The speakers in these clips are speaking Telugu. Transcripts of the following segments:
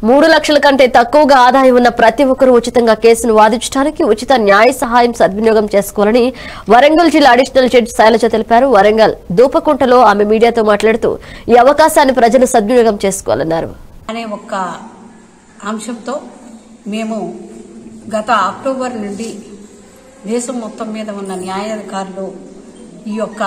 మూడు లక్షల కంటే తక్కువగా ఆదాయం ఉన్న ప్రతి ఒక్కరూ ఉచితంగా కేసును వాదించడానికి ఉచిత న్యాయ సహాయం సద్వినియోగం చేసుకోవాలని వరంగల్ జిల్లా అడిషనల్ జడ్జి శైలజ తెలిపారు వరంగల్ దూపకుంటలో ఆమె మీడియాతో మాట్లాడుతూ ఈ అవకాశాన్ని ప్రజలు సద్వినియోగం చేసుకోవాలన్నారు అనే ఒక్క అంశంతో మేము గత అక్టోబర్ నుండి దేశం మొత్తం మీద ఉన్న న్యాయాధికారులు ఈ యొక్క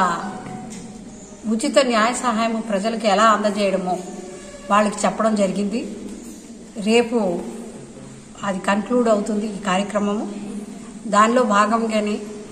ఉచిత న్యాయ సహాయం ప్రజలకు ఎలా అందజేయడమో వాళ్ళకి చెప్పడం జరిగింది రేపు అది కన్క్లూడ్ అవుతుంది ఈ కార్యక్రమము దానిలో భాగంగానే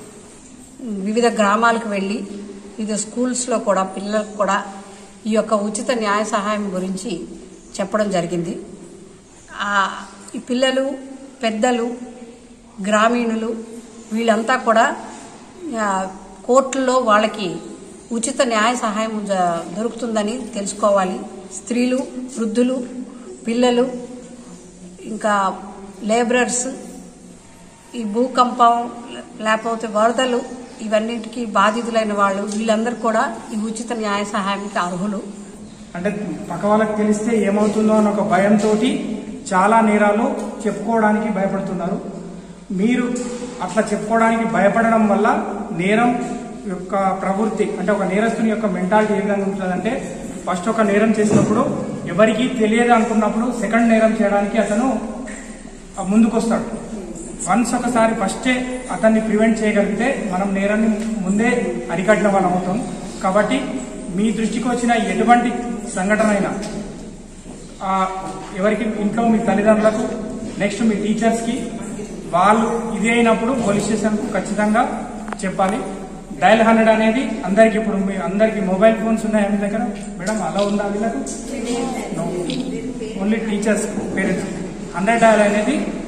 వివిధ గ్రామాలకు వెళ్ళి వివిధ స్కూల్స్లో కూడా పిల్లలకు కూడా ఈ యొక్క ఉచిత న్యాయ సహాయం గురించి చెప్పడం జరిగింది ఆ, ఈ పిల్లలు పెద్దలు గ్రామీణులు వీళ్ళంతా కూడా ఆ, కోర్టుల్లో వాళ్ళకి ఉచిత న్యాయ సహాయం జ- దొరుకుతుందని తెలుసుకోవాలి స్త్రీలు వృద్ధులు పిల్లలు ఇంకా లేబరర్స్ ఈ భూకంపం లేకపోతే వరదలు ఇవన్నిటికీ బాధితులైన వాళ్ళు వీళ్ళందరూ కూడా ఈ ఉచిత న్యాయ సహాయానికి అర్హులు అంటే పక్క వాళ్ళకి తెలిస్తే ఏమవుతుందో అని ఒక భయంతో చాలా నేరాలు చెప్పుకోవడానికి భయపడుతున్నారు మీరు అట్లా చెప్పుకోవడానికి భయపడడం వల్ల నేరం యొక్క ప్రవృత్తి అంటే ఒక నేరస్తుని యొక్క మెంటాలిటీ ఏ విధంగా ఉంటుందంటే ఫస్ట్ ఒక నేరం చేసినప్పుడు ఎవరికి తెలియదు అనుకున్నప్పుడు సెకండ్ నేరం చేయడానికి అతను ఆ ముందుకొస్తాడు వన్స్ ఒకసారి ఫస్టే అతన్ని ప్రివెంట్ చేయగలిగితే మనం నేరాన్ని ముందే అరికట్టిన వాళ్ళం అవుతాం కాబట్టి మీ దృష్టికి వచ్చిన ఎటువంటి సంఘటన అయినా ఆ, ఎవరికి ఇంట్లో మీ తల్లిదండ్రులకు నెక్స్ట్ మీ టీచర్స్కి వాళ్ళు ఇది అయినప్పుడు పోలీస్ స్టేషన్కు ఖచ్చితంగా చెప్పాలి డయల్ హండ్రెడ్ అనేది అందరికి ఇప్పుడు మీ అందరికి మొబైల్ ఫోన్స్ ఉన్నాయా మీ దగ్గర మేడం అలా ఉందా వీళ్ళకు only teachers parents hundred dial అనేది